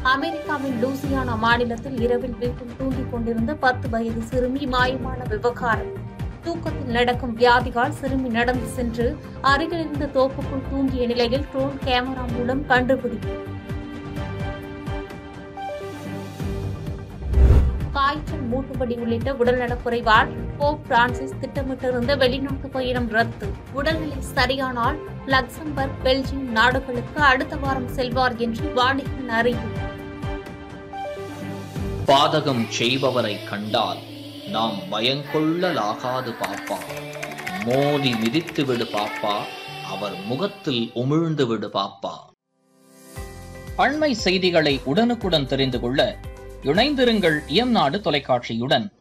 அமெரிக்காவின் லூசியானா மாநிலத்தில் இரவில் வீட்டில் தூங்கிக் கொண்டிருந்த பத்து வயது சிறுமி மாயமான விவகாரம் தூக்கத்தில் நடக்கும் வியாதிகால் சிறுமி நடந்து சென்று அருகில் இருந்த தோப்புக்குள் தூங்கிய நிலையில் ட்ரோன் கேமரா மூலம் கண்டுபிடிப்பு காய்ச்சல் மூட்டுவடி உள்ளிட்ட உடல்நலக் குறைவால் போப் பிரான்சிஸ் திட்டமிட்டிருந்த வெளிநாட்டு பயணம் ரத்து உடல்நிலை சரியானால் லக்சம்பர்க் பெல்ஜியம் நாடுகளுக்கு அடுத்த வாரம் செல்வார் என்று வாடிக்கன் அறிவு பாதகம் செய்பவரை கண்டால் நாம் பயங்கொள்ளலாகாது பாப்பா மோதி மிதித்து விடு பாப்பா அவர் முகத்தில் உமிழ்ந்து விடு பாப்பா அண்மை செய்திகளை உடனுக்குடன் தெரிந்து கொள்ள இணைந்திருங்கள் இயம்நாடு தொலைக்காட்சியுடன்